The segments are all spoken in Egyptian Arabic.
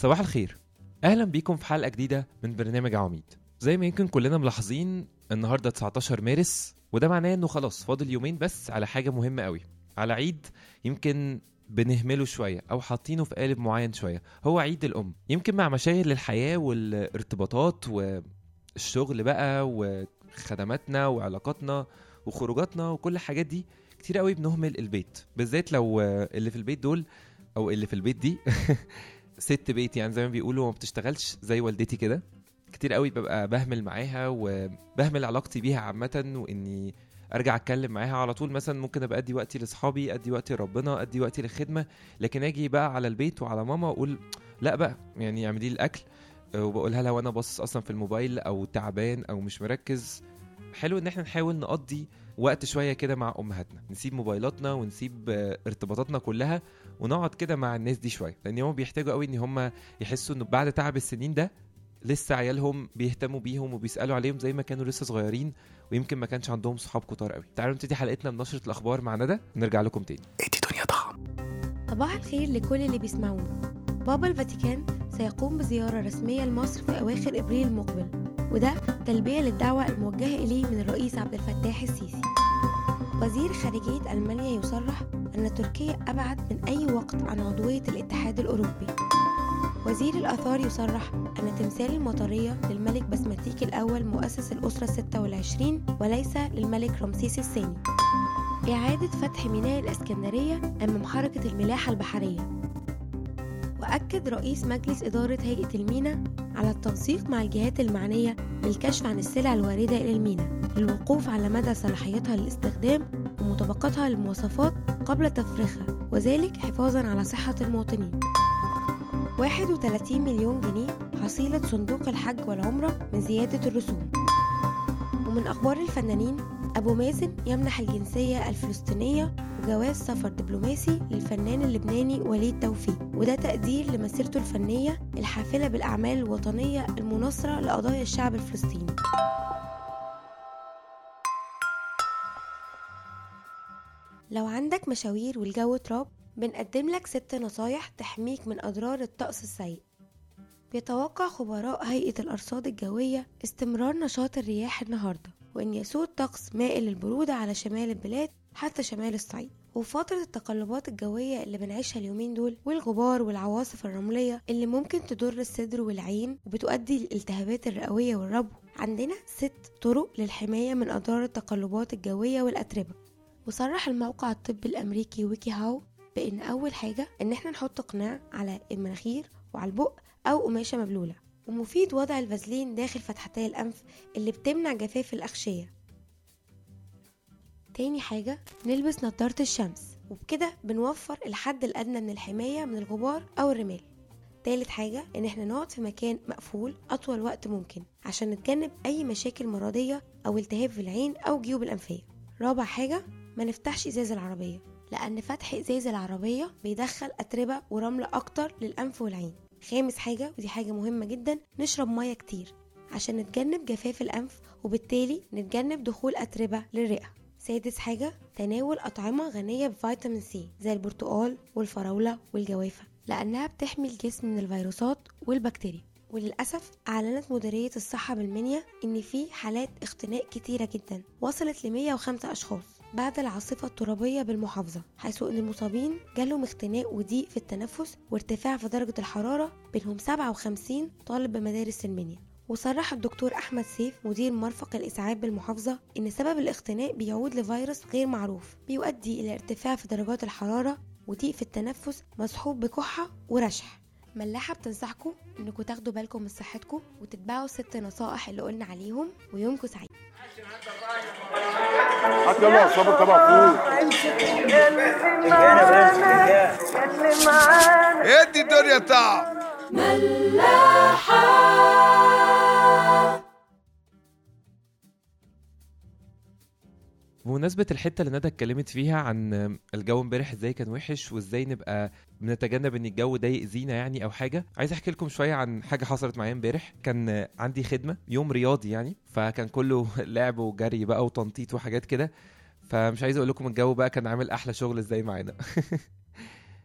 صباح الخير اهلا بيكم في حلقه جديده من برنامج عواميد زي ما يمكن كلنا ملاحظين النهارده 19 مارس وده معناه انه خلاص فاضل يومين بس على حاجه مهمه قوي على عيد يمكن بنهمله شويه او حاطينه في قالب معين شويه هو عيد الام يمكن مع مشاغل الحياه والارتباطات والشغل بقى وخدماتنا وعلاقاتنا وخروجاتنا وكل الحاجات دي كتير قوي بنهمل البيت بالذات لو اللي في البيت دول او اللي في البيت دي ست بيت يعني زي ما بيقولوا ما بتشتغلش زي والدتي كده كتير قوي ببقى بهمل معاها وبهمل علاقتي بيها عامة واني ارجع اتكلم معاها على طول مثلا ممكن ابقى ادي وقتي لاصحابي ادي وقتي لربنا ادي وقتي للخدمه لكن اجي بقى على البيت وعلى ماما واقول لا بقى يعني اعملي لي الاكل وبقولها لها وانا باصص اصلا في الموبايل او تعبان او مش مركز حلو ان احنا نحاول نقضي وقت شويه كده مع امهاتنا نسيب موبايلاتنا ونسيب ارتباطاتنا كلها ونقعد كده مع الناس دي شويه لان هم بيحتاجوا قوي ان هم يحسوا انه بعد تعب السنين ده لسه عيالهم بيهتموا بيهم وبيسالوا عليهم زي ما كانوا لسه صغيرين ويمكن ما كانش عندهم صحاب كتار قوي تعالوا نبتدي حلقتنا بنشره الاخبار مع ندى ونرجع لكم تاني ادي دنيا طعم صباح الخير لكل اللي بيسمعونا بابا الفاتيكان سيقوم بزيارة رسمية لمصر في أواخر إبريل المقبل وده تلبية للدعوة الموجهة إليه من الرئيس عبد الفتاح السيسي وزير خارجية ألمانيا يصرح أن تركيا أبعد من أي وقت عن عضوية الاتحاد الأوروبي وزير الآثار يصرح أن تمثال المطرية للملك بسمتيك الأول مؤسس الأسرة الستة والعشرين وليس للملك رمسيس الثاني إعادة فتح ميناء الإسكندرية أمام حركة الملاحة البحرية وأكد رئيس مجلس إدارة هيئة المينا على التنسيق مع الجهات المعنية بالكشف عن السلع الواردة إلى المينا للوقوف على مدى صلاحيتها للاستخدام ومطابقتها للمواصفات قبل تفريغها وذلك حفاظا على صحة المواطنين 31 مليون جنيه حصيلة صندوق الحج والعمرة من زيادة الرسوم ومن أخبار الفنانين أبو مازن يمنح الجنسية الفلسطينية وجواز سفر دبلوماسي للفنان اللبناني وليد توفيق وده تقدير لمسيرته الفنية الحافلة بالأعمال الوطنية المناصرة لقضايا الشعب الفلسطيني لو عندك مشاوير والجو تراب بنقدم لك ست نصايح تحميك من أضرار الطقس السيء بيتوقع خبراء هيئة الأرصاد الجوية استمرار نشاط الرياح النهاردة وإن يسود طقس مائل للبرودة على شمال البلاد حتى شمال الصعيد وفترة التقلبات الجوية اللي بنعيشها اليومين دول والغبار والعواصف الرملية اللي ممكن تضر الصدر والعين وبتؤدي للالتهابات الرئوية والربو عندنا ست طرق للحماية من أضرار التقلبات الجوية والأتربة وصرح الموقع الطبي الأمريكي ويكي هاو بإن أول حاجة إن إحنا نحط قناع على المناخير وعلى البق أو قماشة مبلولة ومفيد وضع الفازلين داخل فتحتي الأنف اللي بتمنع جفاف الأغشية تاني حاجة نلبس نظارة الشمس وبكده بنوفر الحد الأدنى من الحماية من الغبار أو الرمال تالت حاجة إن احنا نقعد في مكان مقفول أطول وقت ممكن عشان نتجنب أي مشاكل مرضية أو التهاب في العين أو جيوب الأنفية رابع حاجة ما نفتحش إزاز العربية لأن فتح إزاز العربية بيدخل أتربة ورملة أكتر للأنف والعين خامس حاجة ودي حاجة مهمة جدا نشرب مية كتير عشان نتجنب جفاف الأنف وبالتالي نتجنب دخول أتربة للرئة سادس حاجة تناول أطعمة غنية بفيتامين سي زي البرتقال والفراولة والجوافة لأنها بتحمي الجسم من الفيروسات والبكتيريا وللأسف أعلنت مديرية الصحة بالمنيا إن في حالات اختناق كتيرة جدا وصلت ل 105 أشخاص بعد العاصفة الترابية بالمحافظة حيث أن المصابين جالهم اختناق وضيق في التنفس وارتفاع في درجة الحرارة بينهم 57 طالب بمدارس المنيا وصرح الدكتور أحمد سيف مدير مرفق الإسعاف بالمحافظة إن سبب الاختناق بيعود لفيروس غير معروف بيؤدي إلى ارتفاع في درجات الحرارة وضيق في التنفس مصحوب بكحة ورشح ملاحة بتنصحكم إنكم تاخدوا بالكم من صحتكم وتتبعوا الست نصائح اللي قلنا عليهم ويومكم سعيد هات يلا صابر طبق فول ادي الدنيا طعم بمناسبة الحتة اللي ندى اتكلمت فيها عن الجو امبارح ازاي كان وحش وازاي نبقى بنتجنب ان الجو ده يأذينا يعني او حاجة عايز احكي لكم شوية عن حاجة حصلت معايا امبارح كان عندي خدمة يوم رياضي يعني فكان كله لعب وجري بقى وتنطيط وحاجات كده فمش عايز اقول لكم الجو بقى كان عامل احلى شغل ازاي معانا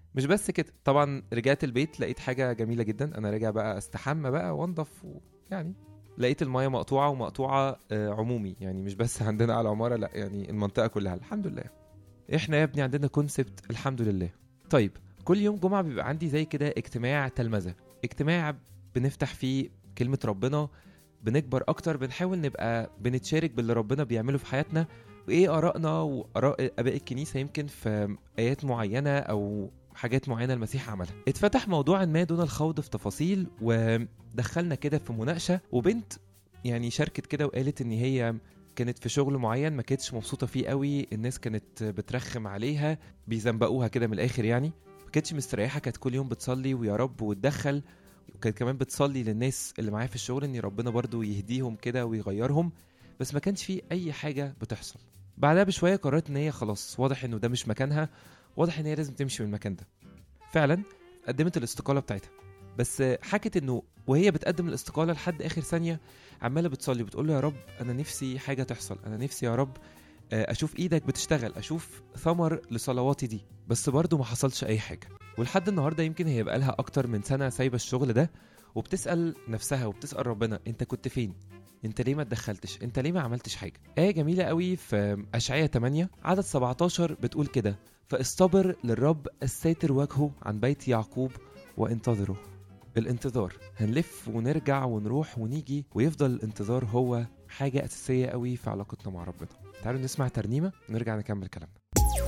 مش بس كده طبعا رجعت البيت لقيت حاجه جميله جدا انا راجع بقى استحمى بقى وانضف ويعني لقيت المايه مقطوعه ومقطوعه آه، عمومي يعني مش بس عندنا على العماره لا يعني المنطقه كلها الحمد لله احنا يا ابني عندنا كونسبت الحمد لله طيب كل يوم جمعه بيبقى عندي زي كده اجتماع تلمذه اجتماع بنفتح فيه كلمه ربنا بنكبر اكتر بنحاول نبقى بنتشارك باللي ربنا بيعمله في حياتنا وايه ارائنا واراء اباء الكنيسه يمكن في ايات معينه او حاجات معينه المسيح عملها اتفتح موضوع ما دون الخوض في تفاصيل ودخلنا كده في مناقشه وبنت يعني شاركت كده وقالت ان هي كانت في شغل معين ما كانتش مبسوطه فيه قوي الناس كانت بترخم عليها بيزنبقوها كده من الاخر يعني ما كانتش مستريحه كانت كل يوم بتصلي ويا رب وتدخل وكانت كمان بتصلي للناس اللي معايا في الشغل ان ربنا برضو يهديهم كده ويغيرهم بس ما كانش فيه اي حاجه بتحصل بعدها بشويه قررت ان هي خلاص واضح انه ده مش مكانها واضح ان هي لازم تمشي من المكان ده فعلا قدمت الاستقاله بتاعتها بس حكت انه وهي بتقدم الاستقاله لحد اخر ثانيه عماله بتصلي بتقول له يا رب انا نفسي حاجه تحصل انا نفسي يا رب آه، اشوف ايدك بتشتغل اشوف ثمر لصلواتي دي بس برضه ما حصلش اي حاجه ولحد النهارده يمكن هي بقالها اكتر من سنه سايبه الشغل ده وبتسال نفسها وبتسال ربنا انت كنت فين انت ليه ما اتدخلتش انت ليه ما عملتش حاجه ايه جميله قوي في اشعياء 8 عدد 17 بتقول كده فاستبر للرب الساتر وجهه عن بيت يعقوب وانتظره الانتظار هنلف ونرجع ونروح ونيجي ويفضل الانتظار هو حاجة أساسية قوي في علاقتنا مع ربنا تعالوا نسمع ترنيمة ونرجع نكمل كلامنا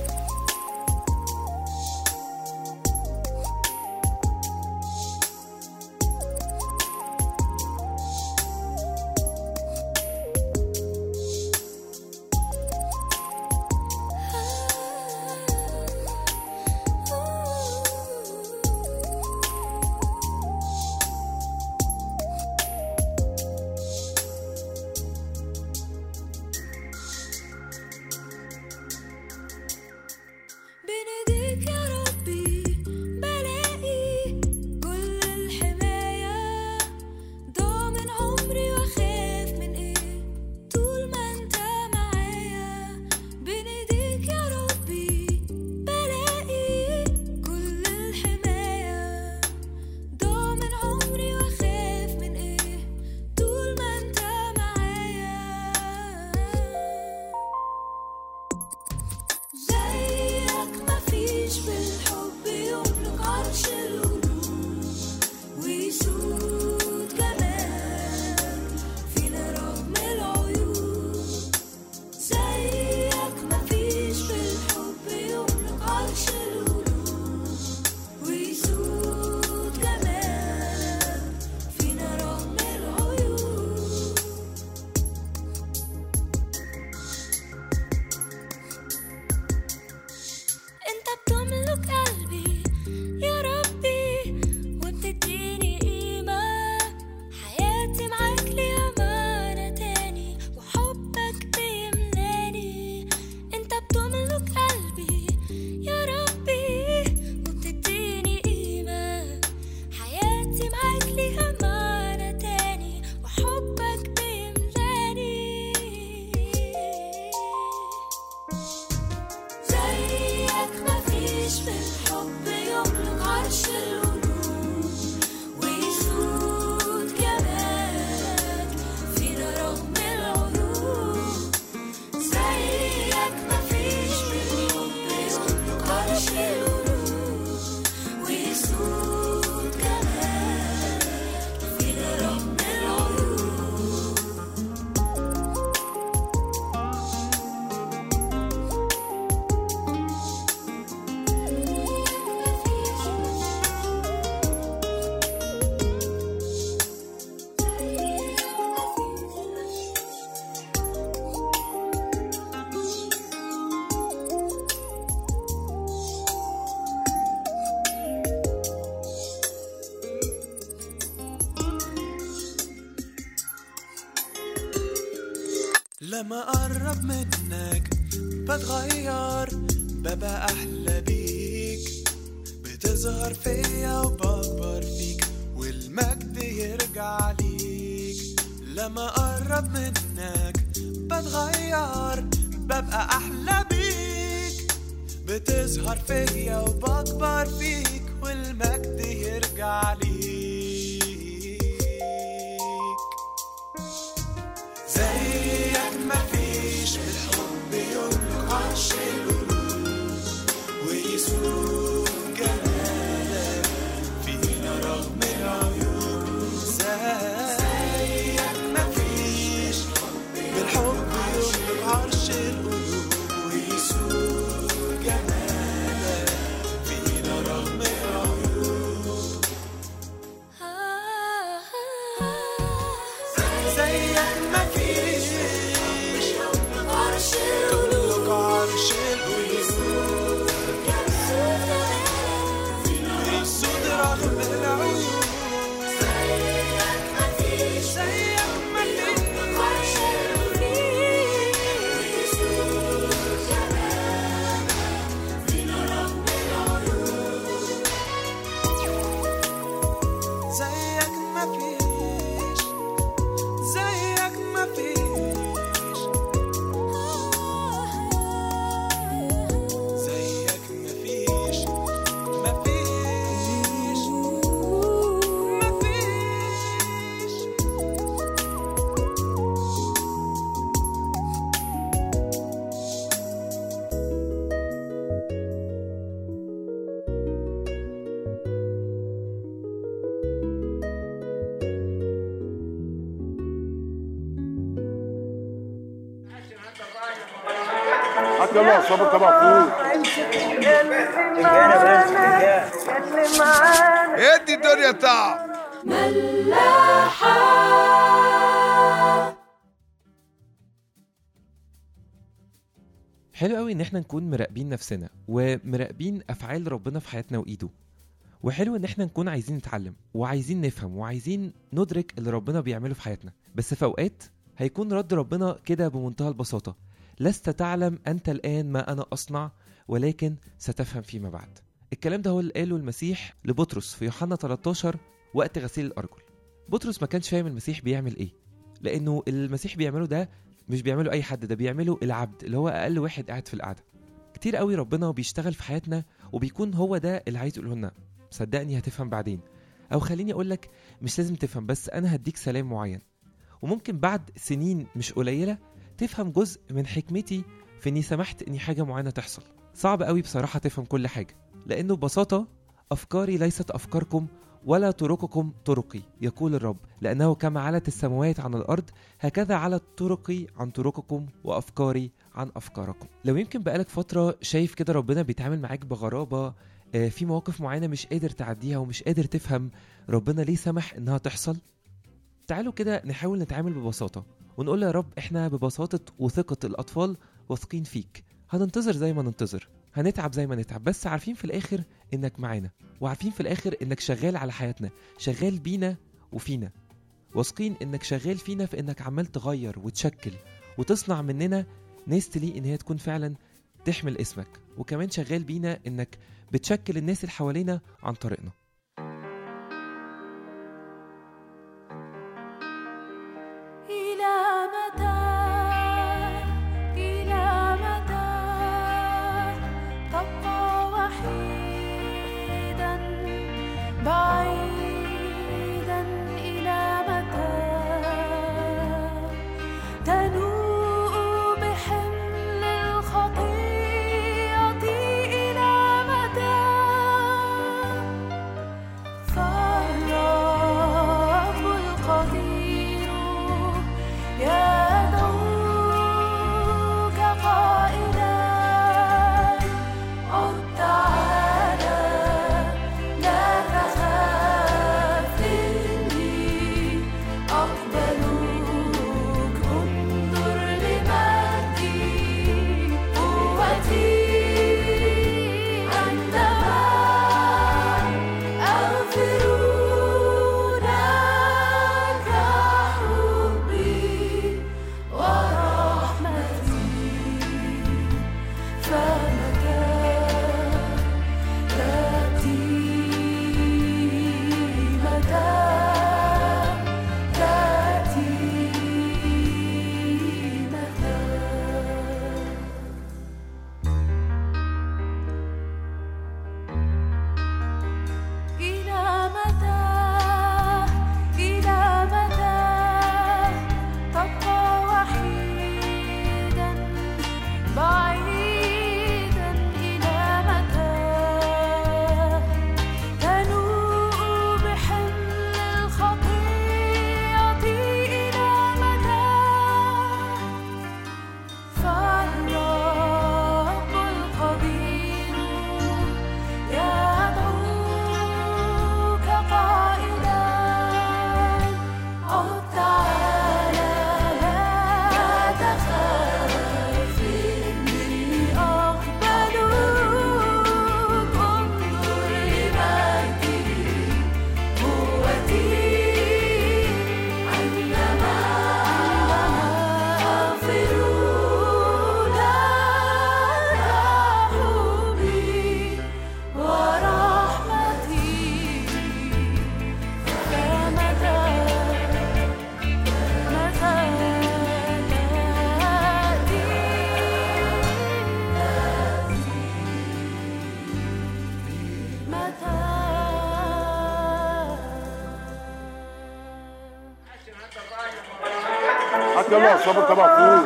بنديك يا ربي بلاقي كل الحماية ضامن عمري واخاف من ايه طول ما انت معايا بنديك يا ربي بلاقي كل الحماية ضامن عمري واخاف من ايه طول ما انت معايا زيك مفيش بالحب يملك عرش القلوب ويسود جمال فينا رغم العيوب زيك مفيش بالحب يملك عرش القلوب ويسود جمال فينا رغم العيوب انت بتملك قلبي يا ربي وبتديني قيمة حياتي معاك ليها معنى تاني وحبك بيملاني انت بتملك قلبي يا ربي وبتديني قيمة حياتي معاك ليها معنى تاني وحبك بيملاني زيك مفيش في الحب يملك عرش القلوب ويسود جمالك فينا رغم العيوب زيك مفيش في الحب يملك عرش القلوب ويسود جمالك فينا رغم العيوب لما اقرب منك بتغير ببقى احلى بيك بتظهر فيا وبكبر فيك والمجد يرجع ليك لما اقرب منك بتغير ببقى احلى بيك بتظهر فيا وبكبر فيك والمجد يرجع ليك زيك مفيش بالحب يملك عرش القلوب ويسوق جمالك فينا رغم العيوب زيك مفيش بالحب يملك عرش القلوب ويسوق جمالك فينا رغم العيوب زيك مفيش عرش يملك عرش القلوب ويسود رغم العيوب زيك مفيش زيك مفيش زيك مفيش زيك مفيش مفيش مفيش حتى يلا يا صابر طبعا فوق ادي الدنيا طعم حلو قوي ان احنا نكون مراقبين نفسنا ومراقبين افعال ربنا في حياتنا وايده وحلو ان احنا نكون عايزين نتعلم وعايزين نفهم وعايزين ندرك اللي ربنا بيعمله في حياتنا بس في اوقات هيكون رد ربنا كده بمنتهى البساطة لست تعلم انت الان ما انا اصنع ولكن ستفهم فيما بعد الكلام ده هو اللي قاله المسيح لبطرس في يوحنا 13 وقت غسيل الارجل بطرس ما كانش فاهم المسيح بيعمل ايه لانه المسيح بيعمله ده مش بيعمله اي حد ده بيعمله العبد اللي هو اقل واحد قاعد في القعده كتير قوي ربنا بيشتغل في حياتنا وبيكون هو ده اللي عايز يقوله لنا صدقني هتفهم بعدين او خليني اقول لك مش لازم تفهم بس انا هديك سلام معين وممكن بعد سنين مش قليله تفهم جزء من حكمتي في اني سمحت اني حاجه معينه تحصل صعب قوي بصراحه تفهم كل حاجه لانه ببساطه افكاري ليست افكاركم ولا طرقكم طرقي يقول الرب لانه كما علت السماوات عن الارض هكذا علت طرقي عن طرقكم وافكاري عن افكاركم لو يمكن بقالك فتره شايف كده ربنا بيتعامل معاك بغرابه آه، في مواقف معينه مش قادر تعديها ومش قادر تفهم ربنا ليه سمح انها تحصل تعالوا كده نحاول نتعامل ببساطه ونقول له يا رب احنا ببساطه وثقه الاطفال واثقين فيك هننتظر زي ما ننتظر هنتعب زي ما نتعب بس عارفين في الاخر انك معانا وعارفين في الاخر انك شغال على حياتنا شغال بينا وفينا واثقين انك شغال فينا في انك عمال تغير وتشكل وتصنع مننا ناس تليق ان هي تكون فعلا تحمل اسمك وكمان شغال بينا انك بتشكل الناس اللي حوالينا عن طريقنا إلى متى إلى متى تبقى وحيدا بعيدا إلى متى تنوء بحمل الخطيئة إلى متى هات يلا صابر طبق فول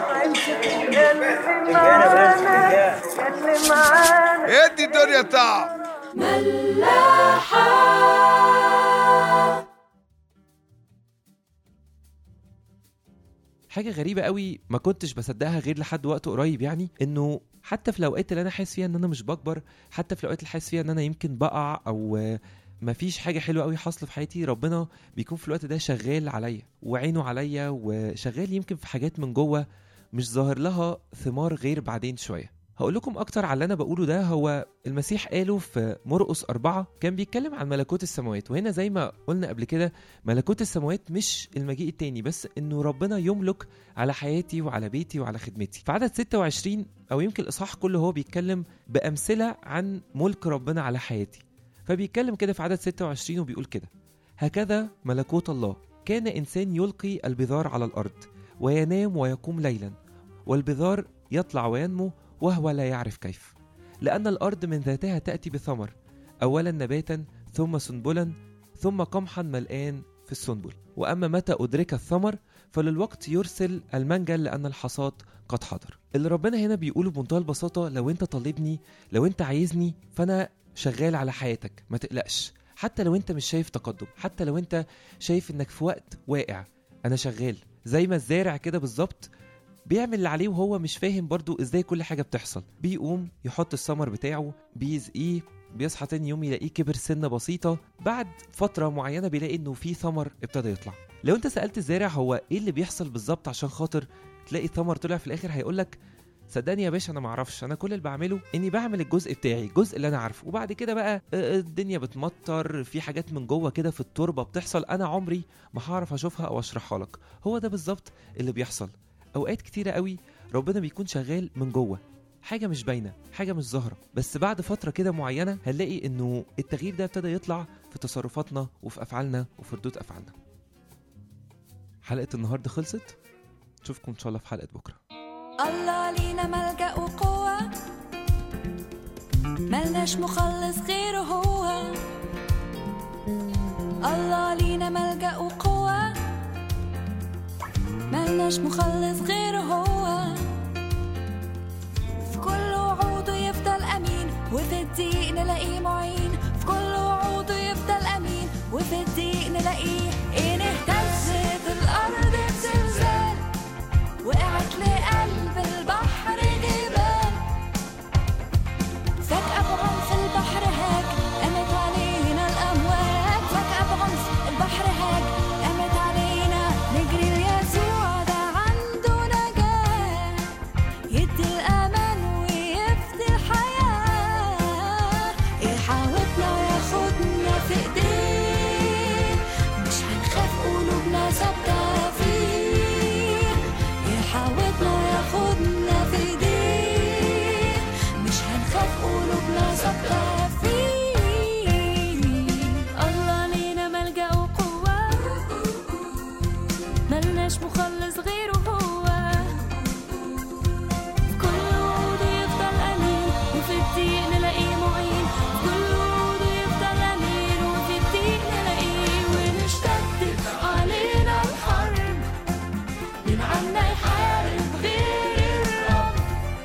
ادي الدنيا طعم حاجه غريبه قوي ما كنتش بصدقها غير لحد وقت قريب يعني انه حتى في الاوقات اللي انا حاسس فيها ان انا مش بكبر حتى في الاوقات اللي حاسس فيها ان انا يمكن بقع او آه، مفيش حاجه حلوه قوي حاصله في حياتي ربنا بيكون في الوقت ده شغال عليا وعينه عليا وشغال يمكن في حاجات من جوه مش ظاهر لها ثمار غير بعدين شويه هقول لكم اكتر على اللي انا بقوله ده هو المسيح قاله في مرقس أربعة كان بيتكلم عن ملكوت السماوات وهنا زي ما قلنا قبل كده ملكوت السماوات مش المجيء التاني بس انه ربنا يملك على حياتي وعلى بيتي وعلى خدمتي في عدد 26 او يمكن الاصحاح كله هو بيتكلم بامثله عن ملك ربنا على حياتي فبيتكلم كده في عدد 26 وبيقول كده هكذا ملكوت الله كان انسان يلقي البذار على الارض وينام ويقوم ليلا والبذار يطلع وينمو وهو لا يعرف كيف لان الارض من ذاتها تاتي بثمر اولا نباتا ثم سنبلا ثم قمحا ملآن في السنبل واما متى ادرك الثمر فللوقت يرسل المنجل لان الحصاد قد حضر اللي ربنا هنا بيقوله بمنتهى البساطه لو انت طالبني لو انت عايزني فانا شغال على حياتك ما تقلقش حتى لو انت مش شايف تقدم حتى لو انت شايف انك في وقت واقع انا شغال زي ما الزارع كده بالظبط بيعمل اللي عليه وهو مش فاهم برضو ازاي كل حاجه بتحصل بيقوم يحط الثمر بتاعه بيزقيه بيصحى تاني يوم يلاقيه كبر سنه بسيطه بعد فتره معينه بيلاقي انه في ثمر ابتدى يطلع لو انت سالت الزارع هو ايه اللي بيحصل بالظبط عشان خاطر تلاقي ثمر طلع في الاخر هيقولك صدقني يا باشا انا ما اعرفش انا كل اللي بعمله اني بعمل الجزء بتاعي الجزء اللي انا عارفه وبعد كده بقى آه، الدنيا بتمطر في حاجات من جوه كده في التربه بتحصل انا عمري ما هعرف اشوفها او اشرحها لك هو ده بالظبط اللي بيحصل اوقات كتيره قوي ربنا بيكون شغال من جوه حاجه مش باينه حاجه مش ظاهره بس بعد فتره كده معينه هنلاقي انه التغيير ده ابتدى يطلع في تصرفاتنا وفي افعالنا وفي ردود افعالنا حلقه النهارده خلصت نشوفكم ان شاء الله في حلقه بكره الله لينا ملجأ وقوة ملناش مخلص غيره هو الله لينا ملجأ وقوة ملناش مخلص غيره هو في كل وعوده يفضل أمين وفي الضيق نلاقيه معين في كل وعوده يفضل أمين وفي الضيق نلاقيه إن اهتزت الأرض بزلزال وقعت لقلب البحر جبال فجأة بعنف البحر هاج قامت علينا الأمواج فجأة بعنف البحر هاج قامت علينا نجري ليسوع ده عنده نجاة يدي الأمان ويفدي الحياة يحاوطنا ياخدنا في إيديه مش هنخاف قلوبنا ثابتة فيه يحاوطنا ياخدنا في ايديه مش هنخاف قلوبنا ثابتة فيه الله لينا ملجأ وقوة ملناش مخلص غيره هو في كل وعوده يفضل أمين وفي الضيق نلاقيه معين في كل وعوده يفضل أمين وفي الضيق نلاقيه ونشتد علينا الحرب مين عنا يحارب غير الرب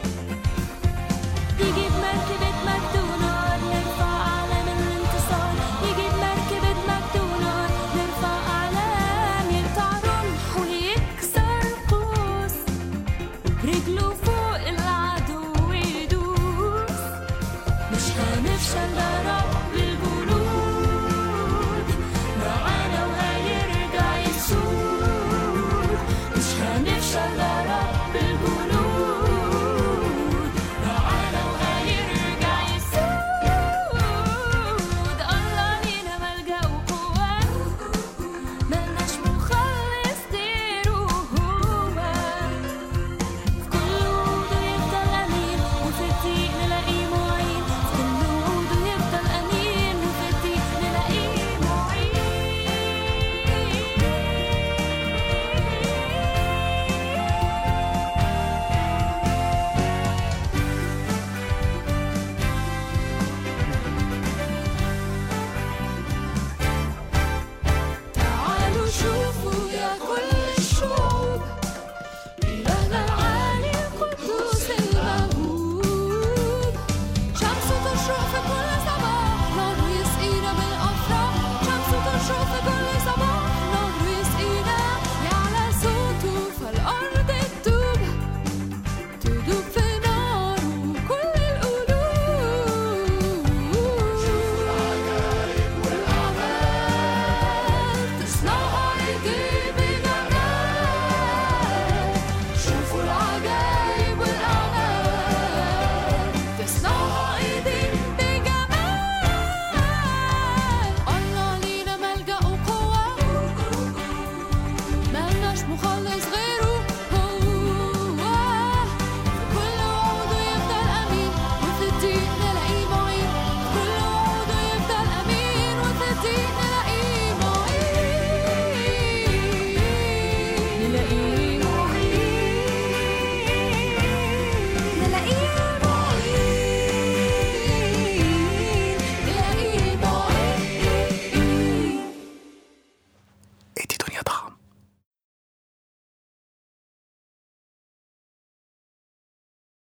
يجيب مركبة مجدونة نرفع أعلام الانتصار يجيب مركبة مجدونة نرفع أعلام يقطع رمح ويكسر قوس رجله فوق العدو يدوس مش هنفشل ده